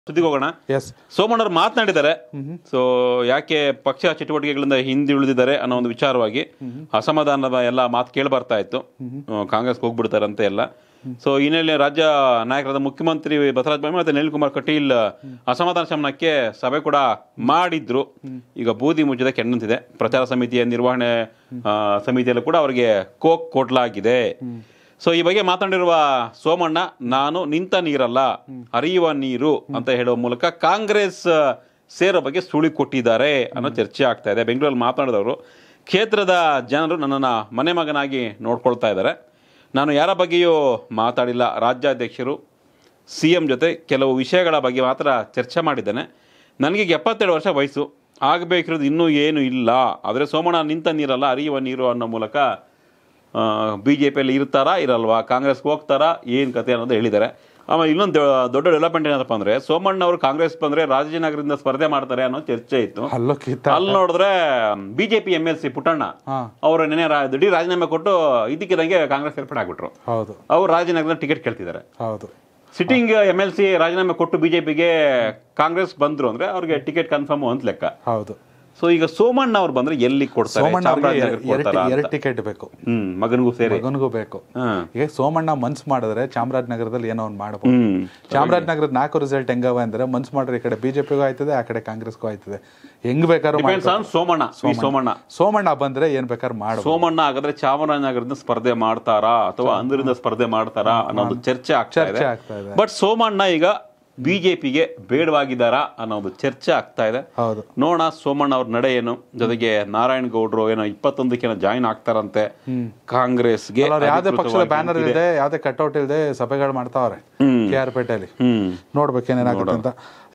ಸುದ್ದಿಗೆ ಹೋಗೋಣ ಎಸ್ ಸೋಮಣ್ಣವ್ರು ಮಾತನಾಡಿದ್ದಾರೆ ಸೊ ಯಾಕೆ ಪಕ್ಷ ಚಟುವಟಿಕೆಗಳಿಂದ ಹಿಂದುಳಿದಿದ್ದಾರೆ ಅನ್ನೋ ಒಂದು ವಿಚಾರವಾಗಿ ಅಸಮಾಧಾನದ ಎಲ್ಲ ಮಾತು ಕೇಳಿ ಬರ್ತಾ ಇತ್ತು ಆ, ಕಾಂಗ್ರೆಸ್ಗೆ ಹೋಗ್ಬಿಡ್ತಾರಂತೆ ಎಲ್ಲ ಸೊ ಹಿನ್ನೆಲೆ ರಾಜ್ಯ ನಾಯಕರಾದ ಮುಖ್ಯಮಂತ್ರಿ ಬಸವರಾಜ ಬೊಮ್ಮಾಯಿ ಮತ್ತೆ ಅನಿಲ್ ಕುಮಾರ್ ಕಟೀಲ್ ಅಸಮಾಧಾನ ಶಮನಕ್ಕೆ ಸಭೆ ಕೂಡ ಮಾಡಿದ್ರು ಈಗ ಬೂದಿ ಮುಚ್ಚಿದ ಕೆಣ್ಣಂತಿದೆ ಪ್ರಚಾರ ಸಮಿತಿಯ ನಿರ್ವಹಣೆ ಆ, ಸಮಿತಿಯಲ್ಲೂ ಕೂಡ ಅವರಿಗೆ ಕೋಕ್ ಕೊಡ್ಲಾಗಿದೆ ಸೊ ಈ ಬಗ್ಗೆ ಮಾತನಾಡಿರುವ ಸೋಮಣ್ಣ ನಾನು ನಿಂತ ನೀರಲ್ಲ ಹರಿಯುವ ನೀರು ಅಂತ ಹೇಳುವ ಮೂಲಕ ಕಾಂಗ್ರೆಸ್ ಸೇರೋ ಬಗ್ಗೆ ಸುಳಿ ಕೊಟ್ಟಿದ್ದಾರೆ ಅನ್ನೋ ಚರ್ಚೆ ಆಗ್ತಾ ಇದೆ ಬೆಂಗಳೂರಲ್ಲಿ ಮಾತನಾಡಿದವರು ಕ್ಷೇತ್ರದ ಜನರು ನನ್ನನ್ನು ಮನೆ ಮಗನಾಗಿ ನೋಡ್ಕೊಳ್ತಾ ಇದ್ದಾರೆ ನಾನು ಯಾರ ಬಗ್ಗೆಯೂ ಮಾತಾಡಿಲ್ಲ ರಾಜ್ಯಾಧ್ಯಕ್ಷರು ಸಿ ಎಂ ಜೊತೆ ಕೆಲವು ವಿಷಯಗಳ ಬಗ್ಗೆ ಮಾತ್ರ ಚರ್ಚೆ ಮಾಡಿದ್ದೇನೆ ನನಗೆ ಈಗ ಎಪ್ಪತ್ತೆರಡು ವರ್ಷ ವಯಸ್ಸು ಆಗಬೇಕಿರೋದು ಇನ್ನೂ ಏನು ಇಲ್ಲ ಆದರೆ ಸೋಮಣ್ಣ ನಿಂತ ನೀರಲ್ಲ ಹರಿಯುವ ನೀರು ಅನ್ನೋ ಮೂಲಕ ಬಿ ಜೆ ಪಿಯಲ್ಲಿ ಇರ್ತಾರಾ ಇರಲ್ವಾ ಕಾಂಗ್ರೆಸ್ಗೆ ಹೋಗ್ತಾರಾ ಏನು ಕತೆ ಅನ್ನೋದು ಹೇಳಿದ್ದಾರೆ ಆಮೇಲೆ ಇನ್ನೊಂದು ದೊಡ್ಡ ಡೆವಲಪ್ಮೆಂಟ್ ಏನಪ್ಪ ಅಂದರೆ ಸೋಮಣ್ಣ ಅವರು ಕಾಂಗ್ರೆಸ್ ಬಂದರೆ ರಾಜಾಜಿನಗರದಿಂದ ಸ್ಪರ್ಧೆ ಮಾಡ್ತಾರೆ ಅನ್ನೋ ಚರ್ಚೆ ಇತ್ತು ಅಲ್ಲೋ ಕಿತ್ತ ಅಲ್ಲಿ ನೋಡಿದ್ರೆ BJP M L C Puttanna ಹಾ. ಅವರು ನೆನೆ ರಾ- ದಿಢೀರ್ ರಾಜೀನಾಮೆ ಕೊಟ್ಟು ಇದಕ್ಕಿದಂಗೆ ಕಾಂಗ್ರೆಸ್ ಸೇರ್ಪಡೆ ಆಗ್ಬಿಟ್ರು ಹೌದು ಅವ್ರು ರಾಜನಗರದ ಟಿಕೆಟ್ ಕೇಳ್ತಿದ್ದಾರೆ ಹೌದು ಸಿಟ್ಟಿಂಗ್ ಎಮ್ ಎಲ್ ಸಿ ರಾಜೀನಾಮೆ ಕೊಟ್ಟು ಬಿಜೆಪಿಗೆ ಕಾಂಗ್ರೆಸ್ ಬಂದ್ರು ಅಂದ್ರೆ ಅವ್ರಿಗೆ ಟಿಕೆಟ್ ಕನ್ಫರ್ಮ್ ಅಂತ ಲೆಕ್ಕ ಹೌದು ಸೊ ಈಗ ಸೋಮಣ್ಣ ಅವ್ರು ಬಂದ್ರೆ ಎಲ್ಲಿ ಕೊಡ್ತಾರೆ ಸೋಮಣ್ಣ ಅವ್ರಿಗೆ ಚಾಮರಾಜನಗರಕ್ಕೆ ಕೊಡ್ತಾರಾ ಎರಡು ಅಂತ. ಟಿಕೆಟ್ ಬೇಕು ಹ್ಮ್ ಮಗನಿಗೂ ಸೇರಿ ಮಗನಿಗೂ ಬೇಕು ಹ್ಮ್ ಈಗ ಸೋಮಣ್ಣ ಮನ್ಸ್ ಮಾಡಿದ್ರೆ ಚಾಮರಾಜನಗರದಲ್ಲಿ ಏನೋ ಒಂದು ಮಾಡಬಹುದು ಹ್ಮ್ ಚಾಮರಾಜನಗರದ ನಾಲ್ಕು ರಿಸಲ್ಟ್ ಹೆಂಗವ ಅಂದ್ರೆ ಮನ್ಸ್ ಮಾಡ್ರೆ ಈ ಕಡೆ ಬಿಜೆಪಿಗೂ ಆಯ್ತದೆ ಆ ಕಡೆ ಕಾಂಗ್ರೆಸ್ಗೂ ಆಯ್ತದೆ ಹೆಂಗ್ ಬೇಕಾದ್ರೂ ಡಿಪೆಂಡ್ಸ್ ಮಾಡ್ಬೋದು. ಆನ್ ಸೋಮಣ್ಣ ವಿ ಸೋಮಣ್ಣ ಸೋಮಣ್ಣ ಬಂದ್ರೆ ಏನ್ ಬೇಕಾದ್ರೂ ಮಾಡಬಹುದು ಸೋಮಣ್ಣ ಹಾಗಾದ್ರೆ ಚಾಮರಾಜನಗರದಿಂದ ಸ್ಪರ್ಧೆ ಮಾಡ್ತಾರಾ ಅಥವಾ ಅಂದರಿಂದ ಸ್ಪರ್ಧೆ ಮಾಡ್ತಾರಾ ಅನ್ನೋದು ಚರ್ಚೆ ಆಗ್ತಾ ಇದೆ ಚರ್ಚೆ ಆಗ್ತಾ ಇದೆ ಬಟ್ ಸೋಮಣ್ಣ ಈಗ ಬಿಜೆಪಿಗೆ ಬೇಡವಾಗಿದ್ದಾರಾ ಅನ್ನೋದು ಚರ್ಚೆ ಆಗ್ತಾ ಇದೆ ಹೌದು ನೋಡೋಣ ಸೋಮಣ್ಣ ಅವ್ರ ನಡೆ ಏನು ಜೊತೆಗೆ ನಾರಾಯಣ ಗೌಡ್ರು ಏನೋ ಇಪ್ಪತ್ತೊಂದಕ್ಕೆ ಜಾಯಿನ್ ಆಗ್ತಾರಂತೆ ಕಾಂಗ್ರೆಸ್ಗೆ ಅವ್ರು ಯಾವ್ದೇ ಪಕ್ಷದ ಅಧಿಕೃತವಾಗಿ ಬ್ಯಾನರ್ ಇಲ್ಲದೆ ಯಾವ್ದೇ ಕಟ್ಔಟ್ ಇಲ್ಲದೆ ಸಭೆಗಳು ಮಾಡ್ತಾವ್ರೆ ಹ್ಮ್. ಕೆ ಆರ್ ಪೇಟೆಯಲ್ಲಿ ಹ್ಮ್ ನೋಡ್ಬೇಕು ಏನೇನಾಗುತ್ತೆ ಅಂತ